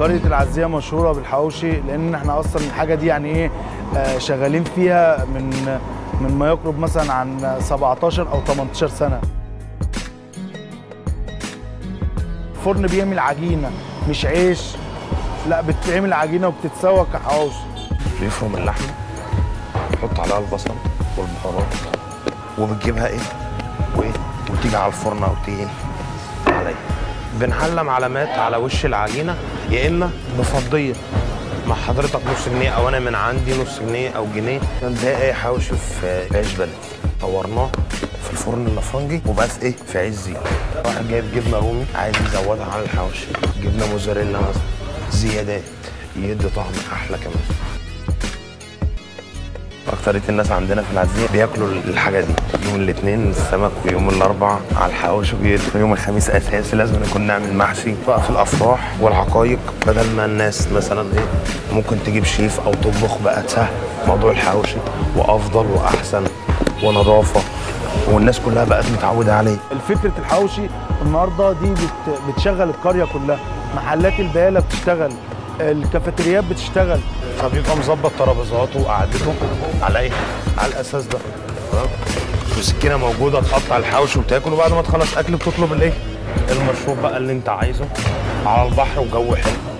قرية العزية مشهورة بالحواوشي لأن احنا أصلا الحاجة دي يعني إيه آه، شغالين فيها من من ما يقرب مثلا عن 17 أو 18 سنة. الفرن بيعمل عجينة مش عيش لا بتتعمل عجينة وبتتسوى كحواوشي. بيفرم اللحمه تحط عليها البصل والبهارات وبتجيبها ايه وايه وتيجي على الفرن او تيجي عليا بنعلم علامات على وش العجينه يا اما بفضيه مع حضرتك نص جنيه او انا من عندي نص جنيه او جنيه ده ايه حواوشي في عيش بلدي طورناه في الفرن اللافنجي وبقى في ايه في عيش زيت واحد جايب جبنه رومي عايز يزودها على الحواوشي جبنه موزاريلا مثلا زيادات يدي طعم احلى كمان أكترية الناس عندنا في العزية بياكلوا الحاجة دي يوم الاثنين السمك ويوم الأربع على الحواوشي وبيدخل يوم الخميس أساسي لازم نكون نعمل محشي بقى في الأفراح والعقايق بدل ما الناس مثلا إيه ممكن تجيب شيف أو تطبخ بقى سهل موضوع الحواوشي وأفضل وأحسن ونظافة والناس كلها بقت متعودة عليه فكرة الحواوشي النهارده دي بت بتشغل القرية كلها محلات البقالة بتشتغل الكافيتريات بتشتغل فبيبقى مظبط ترابيزاته وقعدته على ايه؟ على الاساس ده تمام؟ والسكينه موجوده تقطع الحوش وتاكل وبعد ما تخلص اكل بتطلب الايه؟ المشروب بقى اللي انت عايزه على البحر وجو حلو